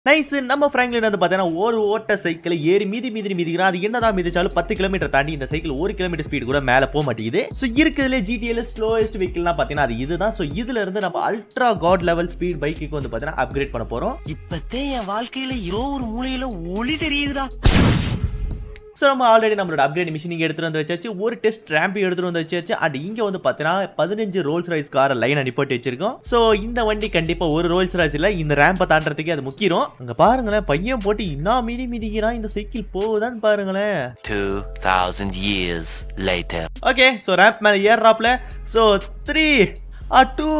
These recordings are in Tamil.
நைஸ் நம்ம ஃப்ராங்க்லின் வந்து பார்த்தீங்கன்னா ஒரு ஓட்ட சைக்கிள் ஏறி மீதி மீதி மிதிக்கிறான் அது என்னதான் மிதிச்சாலும் பத்து கிலோமீட்டர் தாண்டி இந்த சைக்கிள் ஒரு கிலோமீட்டர் ஸ்பீடு கூட மேலே போக மாட்டேங்குது ஸோ இருக்கிறதுல ஜிடிஎல் ஸ்லோயஸ்ட் வெஹிக்கிள்லாம் பார்த்தீங்கன்னா அது இதுதான் ஸோ இதுல இருந்து நம்ம அல்ட்ரா காட் லெவல் ஸ்பீட் பைக்குக்கு வந்து பார்த்தீங்கன்னா அப்கிரேட் பண்ண போறோம் இப்பத்தே என் வாழ்க்கையில ஏதோ ஒரு மூலையில ஒளி தெரியுதுடா ஸோ நம்ம ஆல்ரெடி நம்மளோட அப்கிரேட் மிஷின் இங்கே எடுத்துட்டு வந்து வச்சாச்சு ஒரு டெஸ்ட் ரேம்ப் எடுத்துட்டு வந்து வச்சாச்சு அண்ட் இங்கே வந்து பார்த்தீங்கன்னா பதினஞ்சு ரோல்ஸ் ரைஸ் காரை லைனை நிப்பாட்டி வச்சிருக்கோம் ஸோ இந்த வண்டி கண்டிப்பாக ஒரு ரோல்ஸ் ராய்ஸ் இல்லை இந்த ரேம்பை தாண்டறதுக்கு அது முக்கியம் அங்கே பாருங்களேன் பையன் போட்டு இன்னா மீதி மிதிக்கிறான் இந்த சைக்கிள் போகுதான்னு பாருங்களேன் 2000 years later okay so ramp மேலே ஏறுறாப்ல so three uh two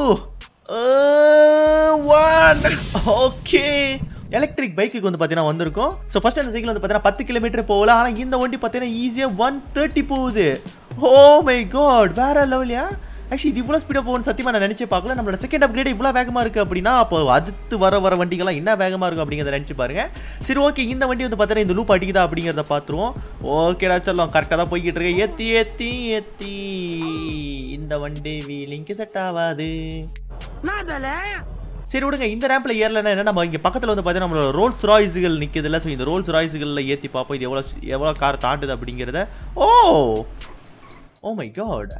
one okay electric பைக்குக்கு வந்து பார்த்தீங்கன்னா வந்திருக்கும் ஸோ ஃபர்ஸ்ட் அந்த சைக்கிள் வந்து பார்த்தீங்கன்னா பத்து கிலோமீட்டர் போகல ஆனால் இந்த வண்டி பார்த்தீங்கன்னா ஈஸியாக ஒன் தேர்ட்டி போகுது ஓ மை காட் வேற லெவலியா ஆக்சுவலி இது இவ்வளோ ஸ்பீடாக போகணும்னு சத்தியமாக நான் நினச்சே பார்க்கல நம்மளோட செகண்ட் அப்கிரேட் இவ்வளோ வேகமாக இருக்குது அப்படின்னா அப்போ அடுத்து வர வர வண்டிகள்லாம் என்ன வேகமாக இருக்கும் அப்படிங்கிறத நினச்சி பாருங்க சரி ஓகே இந்த வண்டி வந்து பார்த்தீங்கன்னா இந்த லூப் அடிக்குதா அப்படிங்கிறத பார்த்துருவோம் ஓகேடா சொல்லலாம் கரெக்டாக தான் போய்கிட்டு இருக்கேன் ஏற்றி ஏற்றி ஏற்றி இந்த வண்டி வீலிங்க்கு செட் ஆகாது சரி விடுங்க இந்த ரேம்ப்ல ஏறலன்னா என்ன நம்ம இங்க பக்கத்துல வந்து பார்த்தீங்கன்னா நம்மளோட ரோல்ஸ் ராய்ஸுகள் நிற்குதுல்ல ஸோ இந்த ரோல்ஸ் ராய்ஸுகளில் ஏற்றி பார்ப்போம் இது எவ்வளோ எவ்வளோ கார் தாண்டுது அப்படிங்கிறத oh oh my God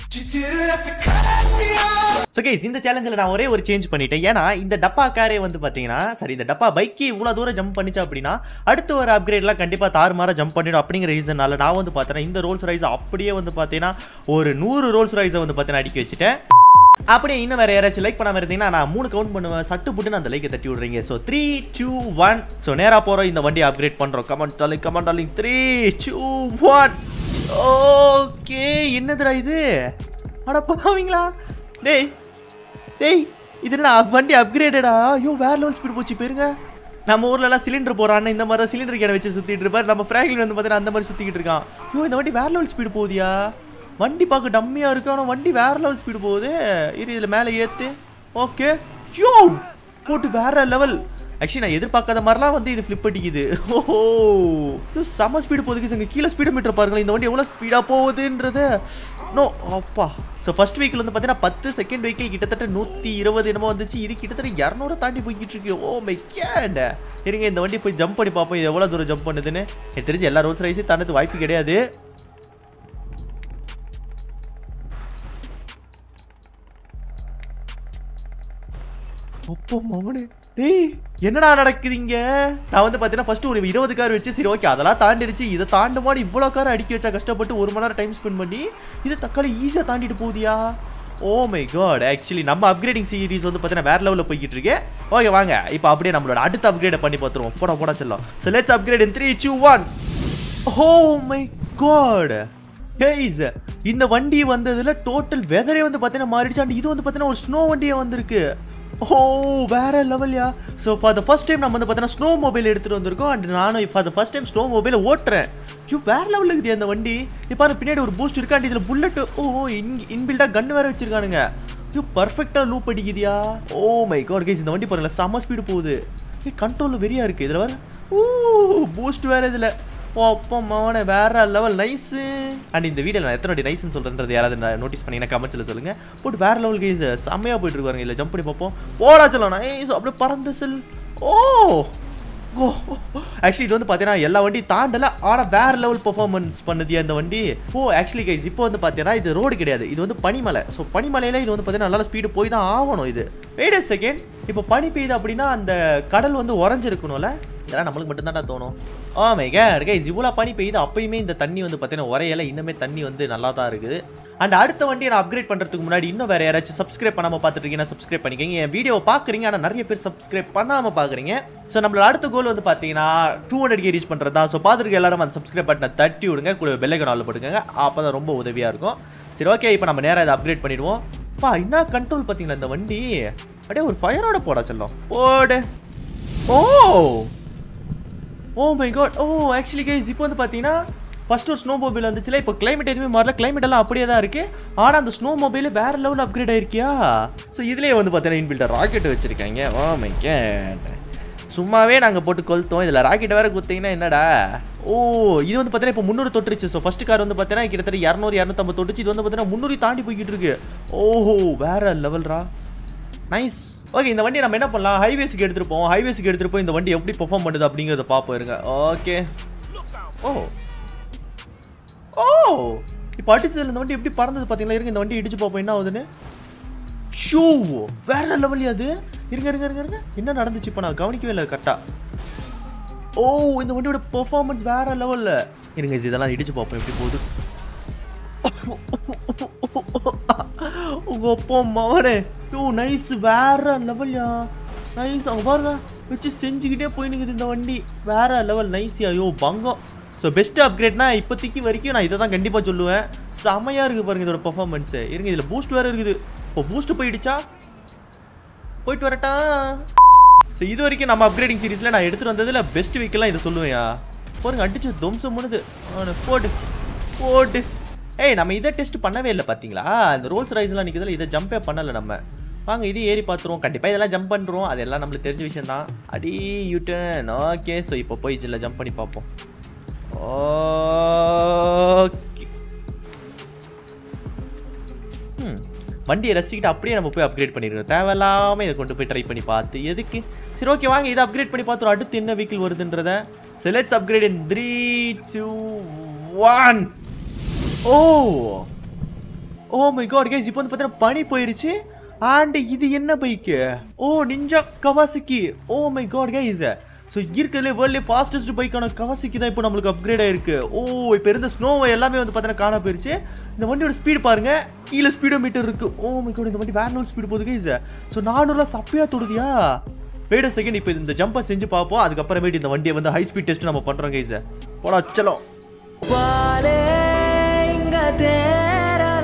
so guys இந்த சேலஞ்சில் நான் ஒரே ஒரு சேஞ்ச் பண்ணிட்டேன் ஏன்னா இந்த டப்பா காரே வந்து பார்த்தீங்கன்னா சரி இந்த டப்பா பைக்கே இவ்வளோ தூரம் ஜம்ப் பண்ணிச்சு அப்படின்னா அடுத்து ஒரு அப்கிரேட்லாம் கண்டிப்பாக தாறுமாற ஜம்ப் பண்ணிடும் அப்படிங்கிற ரீசனால நான் வந்து பார்த்தேன்னா இந்த ரோல்ஸ் ரைஸ் அப்படியே வந்து பார்த்தீங்கன்னா ஒரு நூறு ரோல்ஸ் ரைஸை வந்து பார்த்தீங்கன்னா அடிக்க வச்சுட்டேன் அப்படியே இன்னும் வேற யாராச்சும் லைக் பண்ணாம இருந்தீங்கன்னா நான் மூணு கவுண்ட் பண்ணுவேன் சட்டு புட்டுன்னு அந்த லைக்கை தட்டி விடுறீங்க so three two one so நேராக போகிறோம் இந்த வண்டியை அப்கிரேட் பண்ணுறோம் கமெண்ட் டாலிங் கமெண்ட் டாலிங் த்ரீ டூ ஒன் ஓகே என்னதுடா இது அட பாவீங்களா டேய் டேய் இது என்ன வண்டி அப்கிரேடடா ஐயோ வேற லெவல் ஸ்பீடு போச்சு பாருங்க நம்ம ஊர்லலாம் சிலிண்டர் போகிறான்னு இந்த மாதிரி சிலிண்டர் கேனை வச்சு சுற்றிட்டு இருப்பார் நம்ம ஃப்ராக்லின் வந்து பார்த்தீங்கன்னா அந்த மாதிரி சுற்றிக்கிட்டு இருக்கான் ஐயோ இந்த வண்டி வேற லெவல் ஸ்பீடு போகுதியா வண்டி பார்க்க டம்மியாக இருக்கு ஆனால் வண்டி வேற லெவல் ஸ்பீடு போகுது இரு இதில் மேலே ஏற்று ஓகே யோ போட்டு வேற லெவல் ஆக்சுவலி நான் எதிர்பார்க்காத மாதிரிலாம் வந்து இது ஃப்ளிப் அடிக்குது ஓஹோ இது செம்ம ஸ்பீடு போகுது இங்கே கீழே ஸ்பீடு மீட்டர் பாருங்களேன் இந்த வண்டி எவ்வளோ ஸ்பீடாக போகுதுன்றது நோ அப்பா ஸோ ஃபர்ஸ்ட் வெஹிக்கிள் வந்து பார்த்தீங்கன்னா பத்து செகண்ட் வெஹிக்கிள் கிட்டத்தட்ட நூற்றி இருபது என்னமோ வந்துச்சு இது கிட்டத்தட்ட இரநூறு தாண்டி போய்கிட்டு இருக்கு ஓ மை கேட் இருங்க இந்த வண்டி போய் ஜம்ப் பண்ணி பார்ப்போம் இது எவ்வளோ தூரம் ஜம்ப் பண்ணுதுன்னு எனக்கு தெரிஞ்சு எல்லா ரோல்ஸ் ரைஸையும் தாண்டது வாய்ப்பு கிடையாது அப்போ மவனே டேய் என்னடா நடக்குதுங்க நான் வந்து பார்த்தீங்கன்னா ஃபர்ஸ்ட் ஒரு இருபது கார் வச்சு சரி ஓகே அதெல்லாம் தாண்டிடுச்சு இதை தாண்டுமாடி இவ்வளோ கார் அடிக்க வச்சா கஷ்டப்பட்டு ஒரு மணி நேரம் டைம் ஸ்பெண்ட் பண்ணி இது தக்காளி ஈஸியாக தாண்டிட்டு போகுதியா ஓ மை காட் ஆக்சுவலி நம்ம அப்கிரேடிங் சீரிஸ் வந்து பார்த்தீங்கன்னா வேற லெவலில் போய்கிட்டு இருக்கு ஓகே வாங்க இப்போ அப்படியே நம்மளோட அடுத்த அப்கிரேடை பண்ணி பார்த்துருவோம் போட போட செல்லும் so let's upgrade in three two one oh my God ஹேய்ஸ் இந்த வண்டி வந்ததுல டோட்டல் வெதரே வந்து பார்த்தீங்கன்னா மாறிடுச்சு அண்ட் இது வந்து பார்த்தீங்கன்னா ஒரு ஸ்னோ வண்டியே வந்திருக்கு ஓ வேற லெவல்யா so for the first time நம்ம வந்து பார்த்தீங்கன்னா ஸ்னோ மொபைல் எடுத்துகிட்டு வந்திருக்கோம் அண்ட் நானும் ஃபார் த ஃபர்ஸ்ட் டைம் ஸ்னோ மொபைலை ஓட்டுறேன் ஐயோ வேற லெவலில் இருக்குது அந்த வண்டி இப்போ பின்னாடி ஒரு பூஸ்ட் இருக்கா அண்ட் இதில் புல்லட் ஓ இன் இன்பில்டாக கன் வேற வச்சிருக்கானுங்க ஐயோ பர்ஃபெக்டாக லூப் அடிக்குதியா ஓ மை காட் கைஸ் இந்த வண்டி பாருங்களேன் செம்ம ஸ்பீடு போகுது ஏ கண்ட்ரோல் வெறியா இருக்குது இதில் வேற ஊ பூஸ்ட் வேற இதில் ஓ அப்பா மாவனே வேற லெவல் நைஸு அண்ட் இந்த வீடியோ நான் எத்தனை வாட்டி நைஸ்னு சொல்கிறேன்றது யாராவது நோட்டீஸ் பண்ணீங்கன்னா கமெண்ட்ஸில் சொல்லுங்கள் போட்டு வேற லெவல் கைஸ் செம்மையாக போயிட்டு இருக்காங்க இல்லை ஜம்ப் பண்ணி பார்ப்போம் ஓடா சொல்லலாம் நைஸ் அப்படியே பறந்து செல் ஓ ஓ ஆக்சுவலி இது வந்து பார்த்தீங்கன்னா எல்லா வண்டி தாண்டல ஆனால் வேற லெவல் பெர்ஃபார்மன்ஸ் பண்ணுது அந்த வண்டி ஓ ஆக்சுவலி கைஸ் இப்போ வந்து பார்த்தீங்கன்னா இது ரோடு கிடையாது இது வந்து பனிமலை ஸோ பனிமலையில் இது வந்து பார்த்தீங்கன்னா நல்லா ஸ்பீடு போய் தான் ஆகணும் இது வெயிட் a செகண்ட் இப்போ பனி பெய்யுது அப்படின்னா அந்த கடல் வந்து உறைஞ்சிருக்கணும்ல இதெல்லாம் நம்மளுக்கு மட்டும்தான்டா தோணும் ஆ மை கேட் கைஸ் இவ்வளோ பனி பெய்யுது அப்பயுமே இந்த தண்ணி வந்து பார்த்தீங்கன்னா உரையல இன்னுமே தண்ணி வந்து நல்லா தான் இருக்குது அண்ட் அடுத்த வண்டியை நான் அப்கிரேட் பண்ணுறதுக்கு முன்னாடி இன்னும் வேறு யாராச்சும் சப்ஸ்கிரைப் பண்ணாமல் பார்த்துட்டு இருக்கீங்கன்னா சப்ஸ்கிரைப் பண்ணிக்கங்க என் வீடியோவை பார்க்குறீங்க ஆனால் நிறைய பேர் சப்ஸ்கிரைப் பண்ணாமல் பார்க்குறீங்க ஸோ நம்மளோட அடுத்த கோல் வந்து பார்த்தீங்கன்னா டூ ஹண்ட்ரட் கே ரீச் பண்ணுறது தான் ஸோ பார்த்துருக்க எல்லாரும் அந்த சப்ஸ்கிரைப் பட்டனை தட்டி விடுங்க கூட பெல்லைக்கன் ஆல் போட்டுக்கோங்க அப்போ தான் ரொம்ப உதவியாக இருக்கும் சரி ஓகே இப்போ நம்ம நேராக இதை அப்கிரேட் பண்ணிடுவோம் பா என்ன கண்ட்ரோல் பார்த்தீங்களா இந்த வண்டி அப்படியே ஒரு ஃபயரோட போடா செல்லம் போடு oh oh my God oh actually guys இப்போ வந்து பார்த்தீங்கன்னா ஃபர்ஸ்ட் ஒரு ஸ்னோ மொபைல் வந்துச்சுல இப்போ கிளைமேட் எதுவுமே மாறல கிளைமேட் எல்லாம் அப்படியே தான் இருக்கு ஆனால் அந்த ஸ்னோ மொபைல் வேற லெவல் அப்கிரேட் ஆயிருக்கியா ஸோ இதுலேயே வந்து பார்த்தீங்கன்னா இன்பில்டர் ராக்கெட் வச்சிருக்காங்க ஓ மை கேட் சும்மாவே நாங்கள் போட்டு கொளுத்தோம் இதில் ராக்கெட் வேற குத்திங்கன்னா என்னடா ஓ இது வந்து பார்த்தீங்கன்னா இப்போ முந்நூறு தொட்டுருச்சு ஸோ ஃபர்ஸ்ட் கார் வந்து பார்த்தீங்கன்னா கிட்டத்தட்ட இரநூறு இரநூத்தம்பது தொட்டுச்சு இது வந்து பார்த்தீங்கன்னா முந்நூறு தாண்டி போய்கிட்டு இருக்கு ஓஹோ வேற லெவல்ரா நைஸ் ஓகே இந்த வண்டி நம்ம என்ன பண்ணலாம் ஹைவேஸ்க்கு எடுத்துட்டு போவோம் ஹைவேஸ்க்கு எடுத்துட்டு போய் இந்த வண்டி எப்படி பெர்ஃபார்ம் பண்ணுது அப்படிங்கறத பார்ப்போம் இருங்க ஓகே ஓ ஓ இப்போ அடிச்சதுல இந்த வண்டி எப்படி பறந்தது பாத்தீங்களா இருங்க இந்த வண்டி இடிச்சு பார்ப்போம் என்ன ஆகுதுன்னு ஷூ வேற லெவல் அது இருங்க இருங்க இருங்க இருங்க என்ன நடந்துச்சு இப்போ நான் கவனிக்கவே இல்லை கரெக்டா ஓ இந்த வண்டியோட பெர்ஃபார்மன்ஸ் வேற லெவல்ல இருங்க இது இதெல்லாம் இடிச்சு பார்ப்போம் எப்படி போகுது உங்க அப்பா மவனே யோ நைஸ் வேற லெவல்யா நைஸ் அவங்க பாருங்க வச்சு செஞ்சுக்கிட்டே போயினுக்குது இந்த வண்டி வேற லெவல் நைஸ்யா யோ பங்கம் ஸோ பெஸ்ட் அப்கிரேட்னா இப்போதைக்கு வரைக்கும் நான் இதை தான் கண்டிப்பாக சொல்லுவேன் செமையாக இருக்குது பாருங்க இதோட பெர்ஃபார்மன்ஸு இருங்க இதில் பூஸ்ட் வேறு இருக்குது இப்போ பூஸ்ட் போயிடுச்சா போயிட்டு வரட்டா ஸோ இது வரைக்கும் நம்ம அப்கிரேடிங் சீரிஸில் நான் எடுத்துகிட்டு வந்ததில் பெஸ்ட் வீக்கெல்லாம் இதை சொல்லுவேன்யா பாருங்க அடிச்சு துவம்சம் பண்ணுது அவனை போட்டு போட்டு ஏய் நம்ம இதை டெஸ்ட் பண்ணவே இல்லை பார்த்தீங்களா இந்த ரோல்ஸ் ரைஸ்லாம் நிற்கிறதுல இதை ஜம்பே பண்ணலை நம்ம வாங்க இது ஏறி பார்த்துருவோம் கண்டிப்பாக இதெல்லாம் ஜம்ப் பண்ணுறோம் அதெல்லாம் நம்மளுக்கு தெரிஞ்ச விஷயம் தான் அடி யூட்டன் ஓகே ஸோ இப்போ போய் இதில் ஜம்ப் பண்ணி பார்ப்போம் ஓகே ம் வண்டியை ரசிக்கிட்டு அப்படியே நம்ம போய் அப்கிரேட் பண்ணிருக்கோம் தேவையில்லாமல் இதை கொண்டு போய் ட்ரை பண்ணி பார்த்து எதுக்கு சரி ஓகே வாங்க இதை அப்கிரேட் பண்ணி பார்த்துரும் அடுத்து என்ன வெஹிக்கிள் வருதுன்றத so let's upgrade in three two one oh oh my God guys இப்போ வந்து பார்த்தீங்கன்னா பனி போயிருச்சு அண்ட் இது என்ன bike oh Ninja Kawasaki oh my God guys so இருக்கிறதுலே வேர்ல்ட்லேயே ஃபாஸ்டஸ்ட் பைக்கான கவாசிக்கி தான் இப்போ நம்மளுக்கு அப்கிரேட் ஆயிருக்கு ஓ இப்போ இருந்த ஸ்னோவை எல்லாமே வந்து பார்த்தீங்கன்னா காண போயிருச்சு இந்த வண்டியோட ஸ்பீடு பாருங்க கீழே ஸ்பீடோ மீட்டர் இருக்கு ஓ மை காட் இந்த வண்டி வேற லெவல் ஸ்பீடு போகுது கைஸ் ஸோ நானூறுலாம் சப்பையா தொடுதியா வெயிட் செகண்ட் இப்போ இந்த ஜம்பை செஞ்சு பார்ப்போம் அதுக்கப்புறமேட்டு இந்த வண்டியை வந்து ஹை ஸ்பீட் டெஸ்ட் நம்ம பண்ணுறோம் கைஸ் போடா சலம் பாலே இங்க தேரல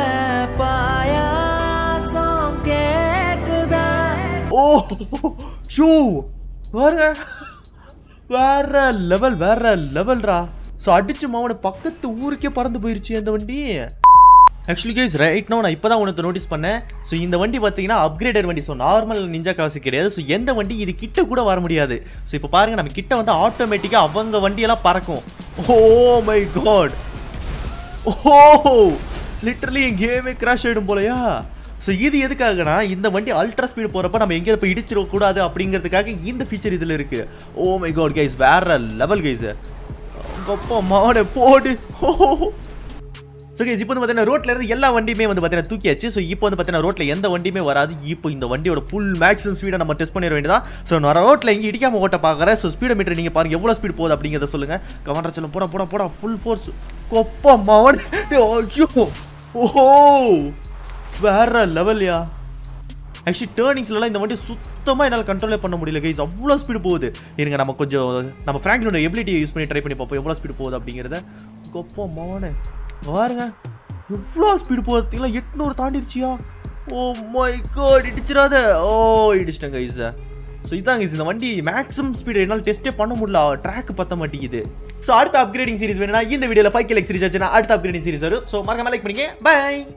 பாயாசம் கேக்குதா ஓ ஷூ பாருங்க வேற லெவல் வேற லெவல்ரா ஸோ அடிச்சு மாவன பக்கத்து ஊருக்கே பறந்து போயிருச்சு அந்த வண்டி ஆக்சுவலி கைஸ் ரைட் நோ நான் இப்போ தான் உனக்கு நோட்டீஸ் பண்ணேன் ஸோ இந்த வண்டி பார்த்தீங்கன்னா அப்கிரேடட் வண்டி ஸோ நார்மல் நிஞ்சா காசு கிடையாது ஸோ எந்த வண்டி இது கிட்ட கூட வர முடியாது ஸோ இப்போ பாருங்க நம்ம கிட்ட வந்து ஆட்டோமேட்டிக்காக அவங்க வண்டியெல்லாம் பறக்கும் oh my God oh literally என் கேமே கிராஷ் ஆகிடும் போலயா ஸோ இது எதுக்காகனா இந்த வண்டி அல்ட்ரா ஸ்பீடு போகிறப்ப நம்ம எங்கேயாவது போய் இடிச்சிடக்கூடாது அப்படிங்கிறதுக்காக இந்த ஃபீச்சர் இதில் இருக்குது ஓ மை காட் கைஸ் வேற லெவல் கைஸ் அப்பா மாவனை போடு ஓ ஸோ கைஸ் இப்போ வந்து பார்த்தீங்கன்னா ரோட்ல இருந்து எல்லா வண்டியுமே வந்து பார்த்தீங்கன்னா தூக்கியாச்சு ஸோ இப்போ வந்து பார்த்தீங்கன்னா ரோட்ல எந்த வண்டியுமே வராது இப்போ இந்த வண்டியோட ஃபுல் மேக்ஸிமம் ஸ்பீடை நம்ம டெஸ்ட் பண்ணிட வேண்டியதா ஸோ நான் ரோட்ல இங்கே இடிக்காம ஓட்ட பார்க்குறேன் ஸோ ஸ்பீடோ மீட்டர் நீங்கள் பாருங்க எவ்வளோ ஸ்பீட் போகுது அப்படிங்கிறத சொல்லுங்க கமாண்டர் சொல்லும் போடா போடா போடா ஃபுல் ஃபோர்ஸ் கொப்பா மாவன் ஐயோ ஓஹோ வேற லெவல்யா ஆக்சுவலி டேர்னிங்ஸ்லாம் இந்த வண்டி சுத்தமாக என்னால் கண்ட்ரோலே பண்ண முடியல கைஸ் அவ்வளோ ஸ்பீடு போகுது இருங்க நம்ம கொஞ்சம் நம்ம ஃப்ராங்க்லோட எபிலிட்டியை யூஸ் பண்ணி ட்ரை பண்ணி பார்ப்போம் எவ்வளோ ஸ்பீடு போகுது அப்படிங்கிறத கொப்பா மாவனே பாருங்க எவ்வளோ ஸ்பீடு போகுது பார்த்தீங்களா எட்நூறு தாண்டிருச்சியா ஓ மை காட் இடிச்சிடாத ஓ இடிச்சிட்டேன் கைஸ் ஸோ இதான் கைஸ் இந்த வண்டி மேக்ஸிமம் ஸ்பீடு என்னால் டெஸ்ட்டே பண்ண முடியல ட்ராக் பத்த மாட்டேங்குது ஸோ அடுத்த அப்கிரேடிங் சீரிஸ் வேணும்னா இந்த வீடியோவில் ஃபைவ் கிலக் சீரிஸ் ஆச்சுன்னா அடுத்த அப்கிரேடிங் சீரிஸ் வரும் ஸோ மறக்காம லைக் பண்ணிக்க பை